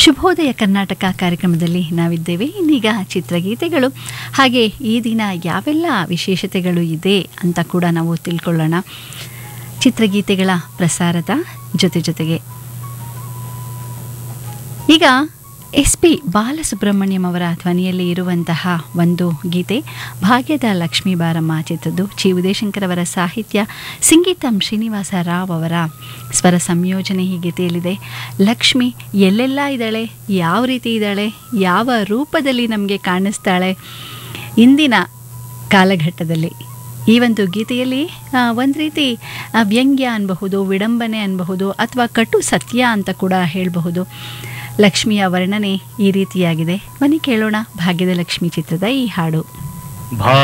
ಶುಭೋದಯ ಕರ್ನಾಟಕ ಕಾರ್ಯಕ್ರಮದಲ್ಲಿ ನಾವಿದ್ದೇವೆ ಇನ್ನೀಗ ಚಿತ್ರಗೀತೆಗಳು ಹಾಗೆ ಈ ದಿನ ಯಾವೆಲ್ಲ ವಿಶೇಷತೆಗಳು ಇದೆ ಅಂತ ಕೂಡ ನಾವು ತಿಳ್ಕೊಳ್ಳೋಣ ಚಿತ್ರಗೀತೆಗಳ ಪ್ರಸಾರದ ಜೊತೆ ಜೊತೆಗೆ ಈಗ ಎಸ್ ಪಿ ಬಾಲಸುಬ್ರಹ್ಮಣ್ಯಂ ಅವರ ಧ್ವನಿಯಲ್ಲಿ ಇರುವಂತಹ ಒಂದು ಗೀತೆ ಭಾಗ್ಯದ ಲಕ್ಷ್ಮೀ ಬಾರಮ್ಮ ಚಿತ್ರದ್ದು ಚಿ ಉದಯಶಂಕರ್ ಅವರ ಸಾಹಿತ್ಯ ಸಂಗೀತಂ ಶ್ರೀನಿವಾಸ ರಾವ್ ಅವರ ಸ್ವರ ಸಂಯೋಜನೆ ಈ ಗೀತೆಯಲ್ಲಿದೆ ಲಕ್ಷ್ಮಿ ಎಲ್ಲೆಲ್ಲ ಇದ್ದಾಳೆ ಯಾವ ರೀತಿ ಇದ್ದಾಳೆ ಯಾವ ರೂಪದಲ್ಲಿ ನಮಗೆ ಕಾಣಿಸ್ತಾಳೆ ಇಂದಿನ ಕಾಲಘಟ್ಟದಲ್ಲಿ ಈ ಒಂದು ಗೀತೆಯಲ್ಲಿ ಒಂದು ರೀತಿ ಆ, ವ್ಯಂಗ್ಯ ಅನ್ಬಹುದು ವಿಡಂಬನೆ ಅನ್ಬಹುದು ಅಥವಾ ಕಟು ಸತ್ಯ ಅಂತ ಕೂಡ ಹೇಳಬಹುದು ಲಕ್ಷ್ಮಿಯ ವರ್ಣನೆ ಈ ರೀತಿಯಾಗಿದೆ ಬನ್ನಿ ಕೇಳೋಣ ಭಾಗ್ಯದ ಲಕ್ಷ್ಮಿ ಚಿತ್ರದ ಈ ಹಾಡು ಭಾ